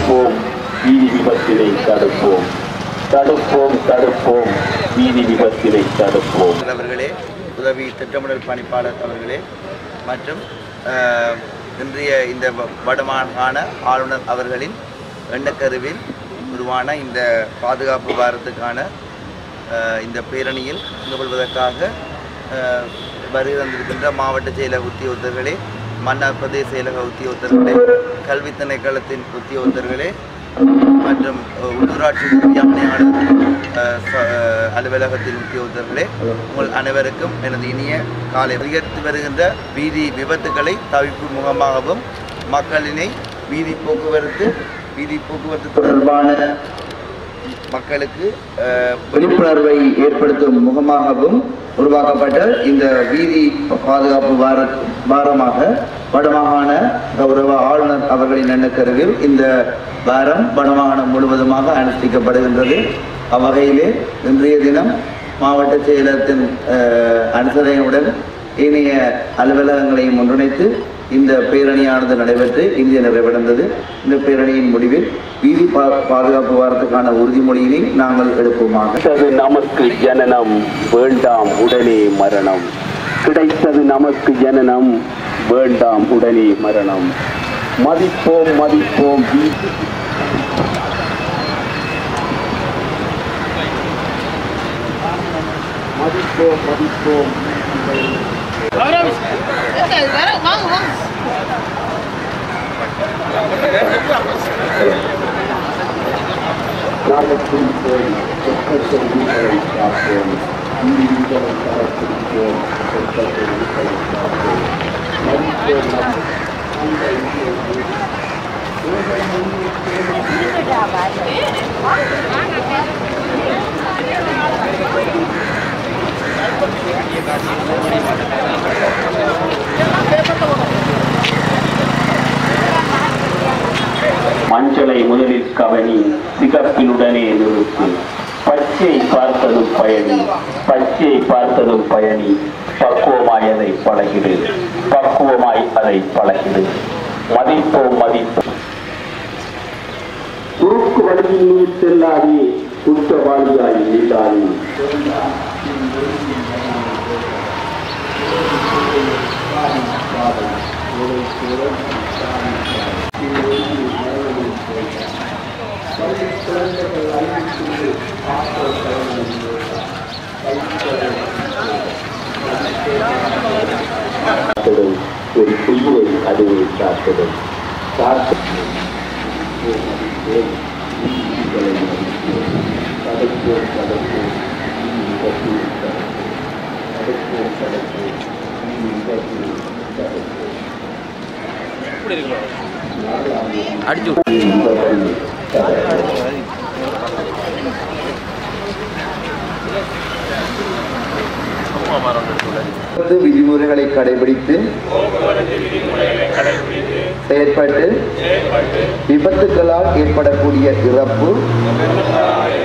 தடுப்போம் வீதி விபத்தினை தடுப்போம் தடுப்போம் தடுப்போம் வீதி விபத்தினை தடுப்போம் அவர்களே உதவி திட்டமிடல் பணிப்பாளர் அவர்களே மற்றும் அஹ், இன்றைய இந்த வ- வடமாகாண ஆளுநர் அவர்களின் எண்ணக்கருவில் உருவான இந்த பாதுகாப்பு வாரத்துக்கான அஹ், இந்த பேரணியில் கலந்து கொள்வதற்காக அஹ், வருகை தந்திருக்கின்ற மாவட்ட செயலக உத்தியோகத்தர்களே மன்னார் பிரதேச செயலக உத்தியோகத்தர்களே கல்வி திணைக்களத்தின் உத்தியோகத்தர்களே மற்றும் அஹ், உள்ளூராட்சி உதவியாளர் அஹ், ச- அஹ், அலுவலகத்தின் உத்தியோகத்தர்களே உங்கள் அனைவருக்கும் எனது இனிய காலை அதிகரித்து வருகின்ற வீதி விபத்துக்களை தவிர்ப்பு முகமாகவும் மக்களினை வீதி போக்குவரத்து வீதி போக்குவரத்து தொடர்பான மக்களுக்கு அஹ், விழிப்புணர்வை ஏற்படுத்தும் முகமாகவும் உருவாக்கப்பட்ட இந்த வீதி பாதுகாப்பு வார வாரமாக வடமாகாண கௌரவ ஆளுநர் அவர்களின் எண்ணக்கருவில் இந்த வாரம் வடமாகாணம் முழுவதுமாக அனுஷ்டிக்கப்படுகின்றது அவ்வகையிலே இன்றைய தினம் மாவட்ட செயலகத்தின் அஹ், அனுசரணையுடன் ஏனைய அலுவலகங்களையும் ஒன்றிணைத்து இந்த பேரணியானது நடைபெற்று இந்திய நிறைவடைந்தது இந்த பேரணியின் முடிவில் வீதி பா- பாதுகாப்பு வாரத்துக்கான உறுதிமொழியினை நாங்கள் எடுப்போமாக கிடைத்தது நமக்கு ஜனனம் வேண்டாம் உடனே மரணம் கிடைத்தது நமக்கு ஜனனம் வேண்டாம் உடனே மரணம் மதிப்போம் மதிப்போம் வீதி மதிப்போம் மதிப்போம் வாங்க வாங்க கிராமத்தில் போய் சொற்கத்தை வீட்டை காப்போம் வீடுகளை தரப்பிடிப்போம் சொற்கத்தை வீட்டை காப்போம் மதிப்போம் நம் மஞ்சளை முதலில் கவனி சிகப்பினுடனே நிறுத்து பச்சை பார்த்ததும் பயணி பச்சை பார்த்ததும் பயணி பக்குவமாய் அதை பழகிடு பக்குவமாய் அதை பழகிடு மதிப்போம் மதிப்போம் குறுக்கு வழியில் நீ செல்லாதே குற்றவாளியாய் இல்லாதே காத்ததும் ஒரு குயிலை அதுவை காத்ததும் காத்து தடுப்போம் தடுப்போம் தடுப்போம் அடிச்சு போக்குவரத்து விதிமுறைகளை கடைபிடித்து செயற்பட்டு விபத்துகளால் ஏற்படக்கூடிய இறப்பு